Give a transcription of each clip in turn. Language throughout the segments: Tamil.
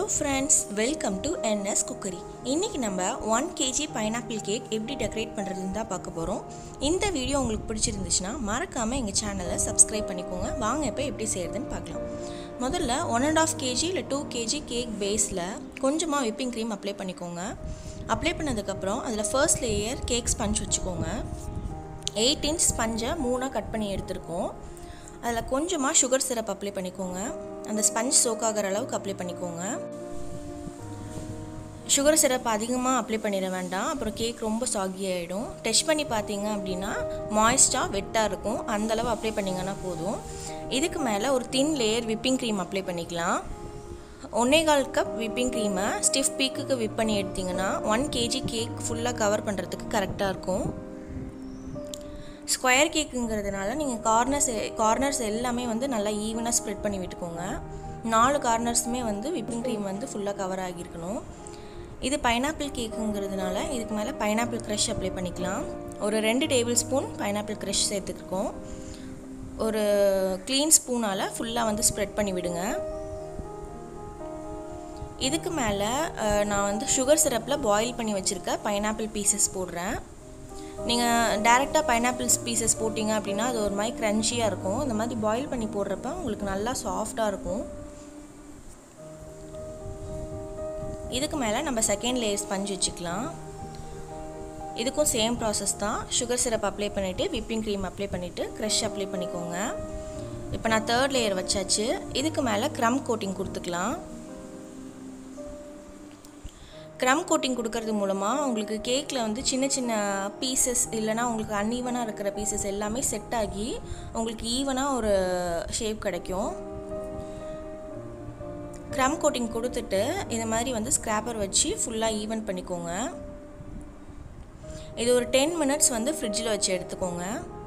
hello friends welcome to NS cookery இன்றைக்கி நம்ம ஒன் கேஜி பைனாப்பிள் கேக் எப்படி டெக்கரேட் பண்ணுறதுன்னு தான் பார்க்க போகிறோம் இந்த வீடியோ உங்களுக்கு பிடிச்சிருந்துச்சுன்னா மறக்காமல் எங்கள் சேனலை சப்ஸ்கிரைப் பண்ணிக்கோங்க வாங்க இப்போ எப்படி செய்கிறதுன்னு பார்க்கலாம் முதல்ல ஒன் அண்ட் ஆஃப் கேஜி இல்லை டூ கேஜி கேக் பேஸில் கொஞ்சமாக விப்பிங் க்ரீம் அப்ளை பண்ணிக்கோங்க அப்ளை பண்ணதுக்கப்புறம் அதில் ஃபர்ஸ்ட் லேயர் கேக் ஸ்பஞ்ச் வச்சுக்கோங்க எயிட் இன்ச் ஸ்பஞ்சை மூணாக கட் பண்ணி எடுத்திருக்கோம் அதில் கொஞ்சமாக சுகர் சிரப் அப்ளை பண்ணிக்கோங்க அந்த ஸ்பஞ்ச் சோக் ஆகிற அளவுக்கு அப்ளை பண்ணிக்கோங்க சுகர் சிரப் அதிகமாக அப்ளை பண்ணிட வேண்டாம் அப்புறம் கேக் ரொம்ப சாகி ஆகிடும் டெஸ்ட் பண்ணி பார்த்தீங்க அப்படின்னா மாய்ஸ்டாக வெட்டாக இருக்கும் அந்தளவு அப்ளை பண்ணிங்கன்னா போதும் இதுக்கு மேலே ஒரு thin layer whipping cream apply பண்ணிக்கலாம் ஒன்னே கால் கப் விப்பிங் க்ரீமை ஸ்டிஃப் பீக்குக்கு விப் பண்ணி எடுத்திங்கன்னா ஒன் கேஜி கேக் ஃபுல்லாக கவர் பண்ணுறதுக்கு கரெக்டாக இருக்கும் ஸ்கொயர் கேக்குங்கிறதுனால நீங்கள் கார்னர்ஸ் கார்னர்ஸ் எல்லாமே வந்து நல்லா ஈவனாக ஸ்ப்ரெட் பண்ணி விட்டுக்கோங்க நாலு கார்னர்ஸுமே வந்து விப்பிங் க்ரீம் வந்து ஃபுல்லாக கவர் ஆகியிருக்கணும் இது பைனாப்பிள் கேக்குங்கிறதுனால இதுக்கு மேலே பைனாப்பிள் க்ரஷ் அப்ளை பண்ணிக்கலாம் ஒரு ரெண்டு டேபிள் ஸ்பூன் பைனாப்பிள் க்ரஷ் சேர்த்துருக்கோம் ஒரு க்ளீன் ஸ்பூனால் ஃபுல்லாக வந்து ஸ்ப்ரெட் பண்ணி விடுங்க இதுக்கு மேலே நான் வந்து சுகர் சிரப்பில் பாயில் பண்ணி வச்சுருக்க பைனாப்பிள் பீசஸ் போடுறேன் நீங்கள் டேரெக்டாக பைனாப்பிள்ஸ் பீசஸ் போட்டிங்க அப்படின்னா அது ஒரு மாதிரி க்ரன்ச்சியாக இருக்கும் இந்த மாதிரி பாயில் பண்ணி போடுறப்ப உங்களுக்கு நல்லா சாஃப்டாக இருக்கும் இதுக்கு மேலே நம்ம செகண்ட் லேயர் ஸ்பஞ்ச் வச்சுக்கலாம் இதுக்கும் சேம் ப்ராசஸ் தான் சுகர் சிரப் அப்ளை பண்ணிவிட்டு விப்பிங் க்ரீம் அப்ளை பண்ணிவிட்டு க்ரஷ் அப்ளை பண்ணிக்கோங்க இப்போ நான் தேர்ட் லேயர் வச்சாச்சு இதுக்கு மேலே க்ரம் கோட்டிங் கொடுத்துக்கலாம் க்ரம் கோட்டிங் கொடுக்கறது மூலமாக உங்களுக்கு கேக்கில் வந்து சின்ன சின்ன பீசஸ் இல்லைனா உங்களுக்கு அன்ஈவனாக இருக்கிற பீசஸ் எல்லாமே செட் ஆகி உங்களுக்கு ஈவனாக ஒரு ஷேப் கிடைக்கும் க்ரம் கோட்டிங் கொடுத்துட்டு இந்த மாதிரி வந்து ஸ்க்ராப்பர் வச்சு ஃபுல்லாக ஈவன் பண்ணிக்கோங்க இது ஒரு டென் மினிட்ஸ் வந்து ஃப்ரிட்ஜில் வச்சு எடுத்துக்கோங்க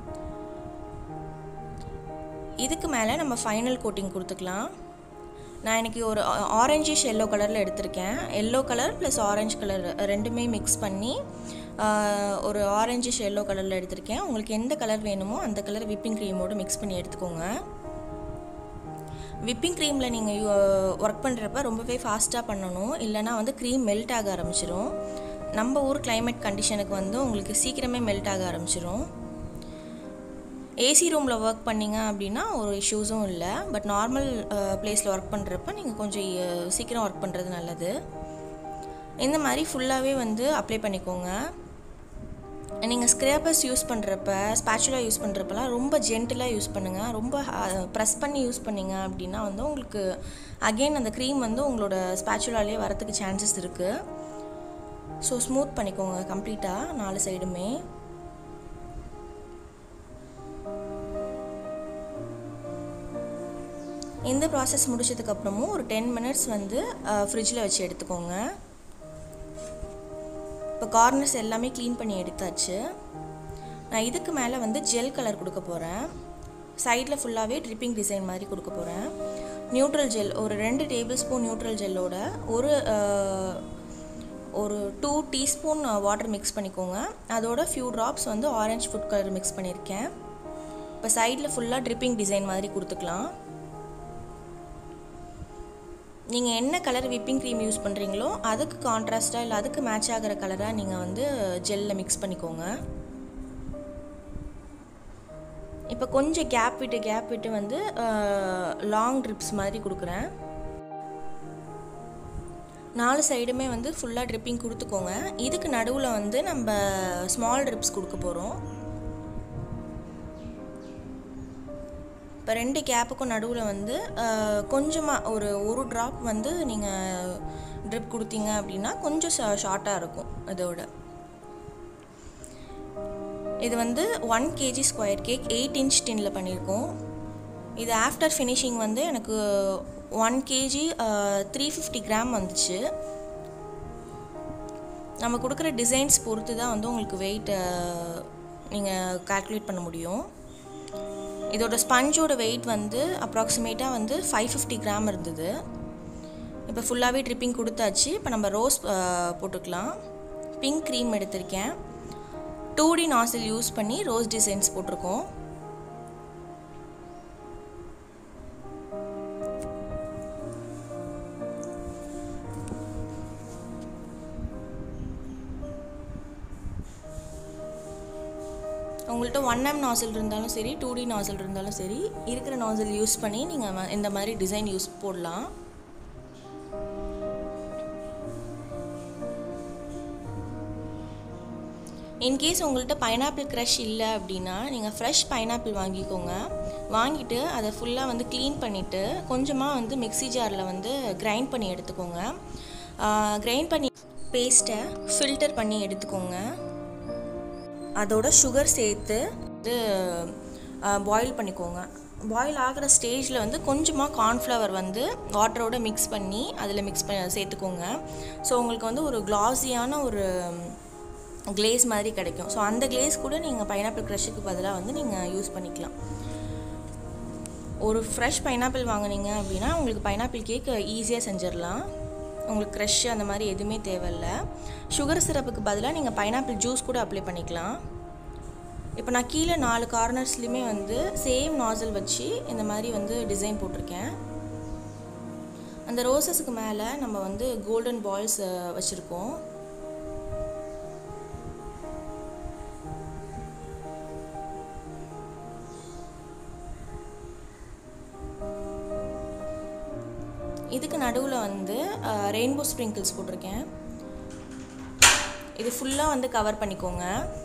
இதுக்கு மேலே நம்ம ஃபைனல் கோட்டிங் கொடுத்துக்கலாம் நான் இன்றைக்கி ஒரு ஆரஞ்சிஷ் எல்லோ கலரில் எடுத்திருக்கேன் yellow colour plus orange colour ரெண்டுமே மிக்ஸ் பண்ணி ஒரு ஆரஞ்சிஷ் எல்லோ கலரில் எடுத்திருக்கேன் உங்களுக்கு எந்த கலர் வேணுமோ அந்த கலர் விப்பிங் க்ரீமோடு மிக்ஸ் பண்ணி எடுத்துக்கோங்க விப்பிங் க்ரீமில் நீங்கள் ஒர்க் பண்ணுறப்ப ரொம்பவே ஃபாஸ்ட்டாக பண்ணணும் இல்லைனா வந்து க்ரீம் மெல்ட் ஆக ஆரம்பிச்சிரும் நம்ம ஊர் கிளைமேட் கண்டிஷனுக்கு வந்து உங்களுக்கு சீக்கிரமே மெல்ட் ஆக ஆரம்பிச்சிரும் ஏசி ரூமில் ஒர்க் பண்ணிங்க அப்படின்னா ஒரு இஷ்யூஸும் இல்லை பட் நார்மல் பிளேஸில் ஒர்க் பண்ணுறப்ப நீங்கள் கொஞ்சம் சீக்கிரம் ஒர்க் பண்ணுறது நல்லது இந்த மாதிரி ஃபுல்லாகவே வந்து அப்ளை பண்ணிக்கோங்க நீங்கள் ஸ்க்ரேப்பர்ஸ் யூஸ் பண்ணுறப்ப ஸ்பேச்சுலா யூஸ் பண்ணுறப்பலாம் ரொம்ப ஜென்டிலாக யூஸ் பண்ணுங்கள் ரொம்ப ப்ரெஸ் பண்ணி யூஸ் பண்ணிங்க அப்படின்னா வந்து உங்களுக்கு அகெயின் அந்த க்ரீம் வந்து உங்களோட ஸ்பேச்சுலாலே வரத்துக்கு சான்சஸ் இருக்குது ஸோ ஸ்மூத் பண்ணிக்கோங்க கம்ப்ளீட்டாக நாலு சைடுமே இந்த ப்ராசஸ் முடிச்சதுக்கப்புறமும் ஒரு டென் மினிட்ஸ் வந்து ஃப்ரிட்ஜில் வச்சு எடுத்துக்கோங்க இப்போ கார்னர்ஸ் எல்லாமே க்ளீன் பண்ணி எடுத்தாச்சு நான் இதுக்கு மேலே வந்து ஜெல் கலர் கொடுக்க போகிறேன் சைடில் ஃபுல்லாகவே ட்ரிப்பிங் டிசைன் மாதிரி கொடுக்க போகிறேன் நியூட்ரல் ஜெல் ஒரு ரெண்டு டேபிள் ஸ்பூன் நியூட்ரல் ஜெல்லோட ஒரு ஒரு டூ டீஸ்பூன் வாட்டர் மிக்ஸ் பண்ணிக்கோங்க அதோட ஃபியூ ட்ராப்ஸ் வந்து ஆரஞ்ச் ஃபுட் கலர் மிக்ஸ் பண்ணியிருக்கேன் இப்போ சைடில் ஃபுல்லாக ட்ரிப்பிங் டிசைன் மாதிரி கொடுத்துக்கலாம் நீங்கள் என்ன கலர் விப்பிங் க்ரீம் யூஸ் பண்ணுறீங்களோ அதுக்கு கான்ட்ராஸ்ட்டாக இல்லை அதுக்கு மேட்ச் ஆகிற கலராக நீங்கள் வந்து ஜெல்லில் மிக்ஸ் பண்ணிக்கோங்க இப்போ கொஞ்சம் கேப் விட்டு கேப் விட்டு வந்து லாங் ட்ரிப்ஸ் மாதிரி கொடுக்குறேன் நாலு சைடுமே வந்து ஃபுல்லாக ட்ரிப்பிங் கொடுத்துக்கோங்க இதுக்கு நடுவில் வந்து நம்ம ஸ்மால் ட்ரிப்ஸ் கொடுக்க போகிறோம் இப்போ ரெண்டு கேப்புக்கும் நடுவில் வந்து கொஞ்சமாக ஒரு ஒரு ட்ராப் வந்து நீங்கள் ட்ரிப் கொடுத்தீங்க அப்படின்னா கொஞ்சம் ஷார்ட்டாக இருக்கும் இதோட இது வந்து one KG square cake eight inch டின்னில் பண்ணியிருக்கோம் இது ஆஃப்டர் ஃபினிஷிங் வந்து எனக்கு one KG three fifty gram வந்துச்சு நம்ம கொடுக்குற டிசைன்ஸ் பொறுத்து தான் வந்து உங்களுக்கு வெயிட்டை நீங்கள் கால்குலேட் பண்ண முடியும் இதோட ஸ்பஞ்சோட வெயிட் வந்து அப்ராக்சிமேட்டாக வந்து ஃபைவ் ஃபிஃப்டி கிராம் இருந்தது இப்போ ஃபுல்லாகவே ட்ரிப்பிங் கொடுத்தாச்சு இப்போ நம்ம ரோஸ் போட்டுக்கலாம் பிங்க் க்ரீம் எடுத்திருக்கேன் டூ டி நாசில் யூஸ் பண்ணி ரோஸ் டிசைன்ஸ் போட்டிருக்கோம் உங்கள்கிட்ட ஒன் எம் நாசல் இருந்தாலும் சரி டூ டி நாசல் இருந்தாலும் சரி இருக்கிற நாசல் யூஸ் பண்ணி நீங்கள் இந்த மாதிரி டிசைன் யூஸ் போடலாம் இன்கேஸ் உங்கள்கிட்ட பைனாப்பிள் க்ரஷ் இல்லை அப்படின்னா நீங்கள் ஃப்ரெஷ் பைனாப்பிள் வாங்கிக்கோங்க வாங்கிட்டு அதை ஃபுல்லாக வந்து க்ளீன் பண்ணிவிட்டு கொஞ்சமாக வந்து மிக்ஸி ஜாரில் வந்து கிரைண்ட் பண்ணி எடுத்துக்கோங்க கிரைண்ட் பண்ணி பேஸ்ட்டை ஃபில்டர் பண்ணி எடுத்துக்கோங்க அதோட சுகர் சேர்த்து இது பாயில் பண்ணிக்கோங்க பாயில் ஆகிற ஸ்டேஜில் வந்து கொஞ்சமாக கார்ன்ஃப்ளவர் வந்து வாட்டரோட மிக்ஸ் பண்ணி அதில் மிக்ஸ் பண்ணி சேர்த்துக்கோங்க ஸோ உங்களுக்கு வந்து ஒரு க்ளாஸியான ஒரு கிளேஸ் மாதிரி கிடைக்கும் ஸோ அந்த கிளேஸ் கூட நீங்கள் பைனாப்பிள் க்ரஷுக்கு பதிலாக வந்து நீங்கள் யூஸ் பண்ணிக்கலாம் ஒரு ஃப்ரெஷ் பைனாப்பிள் வாங்குனீங்க அப்படின்னா உங்களுக்கு பைனாப்பிள் கேக் ஈஸியாக செஞ்சிடலாம் உங்களுக்கு க்ரஷ் அந்த மாதிரி எதுவுமே தேவையில்ல சுகர் சிரப்புக்கு பதிலாக நீங்கள் பைனாப்பிள் ஜூஸ் கூட அப்ளை பண்ணிக்கலாம் இப்போ நான் கீழே நாலு கார்னர்ஸ்லையுமே வந்து சேம் நாசல் வச்சு இந்த மாதிரி வந்து டிசைன் போட்டிருக்கேன் அந்த ரோசஸுக்கு மேலே நம்ம வந்து கோல்டன் பால்ஸ் வச்சுருக்கோம் இதுக்கு நடுவில் வந்து ரெயின்போ ஸ்ப்ரிங்கிள்ஸ் போட்டிருக்கேன் இது ஃபுல்லாக வந்து கவர் பண்ணிக்கோங்க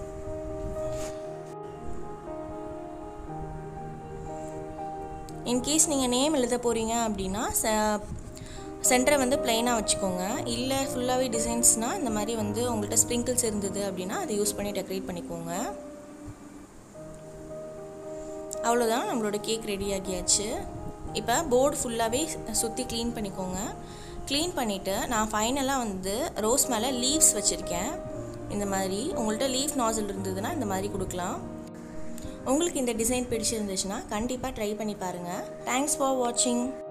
இன்கேஸ் நீங்கள் நேம் எழுத போகிறீங்க அப்படின்னா சென்டரை வந்து பிளெயினாக வச்சுக்கோங்க இல்லை ஃபுல்லாகவே டிசைன்ஸ்னால் இந்த மாதிரி வந்து உங்கள்கிட்ட ஸ்ப்ரிங்கிள்ஸ் இருந்தது அப்படின்னா அதை யூஸ் பண்ணி டெக்கரேட் பண்ணிக்கோங்க அவ்வளோதான் நம்மளோட கேக் ரெடி ஆகியாச்சு இப்போ போர்டு ஃபுல்லாகவே சுற்றி க்ளீன் பண்ணிக்கோங்க க்ளீன் பண்ணிவிட்டு நான் ஃபைனலாக வந்து ரோஸ் மேலே லீவ்ஸ் வச்சுருக்கேன் இந்த மாதிரி உங்கள்கிட்ட லீஃப் நாசல் இருந்ததுன்னா இந்த மாதிரி கொடுக்கலாம் உங்களுக்கு இந்த டிசைன் பிடிச்சிருந்துச்சுன்னா கண்டிப்பாக ட்ரை பண்ணி பாருங்கள் தேங்க்ஸ் ஃபார் வாட்சிங்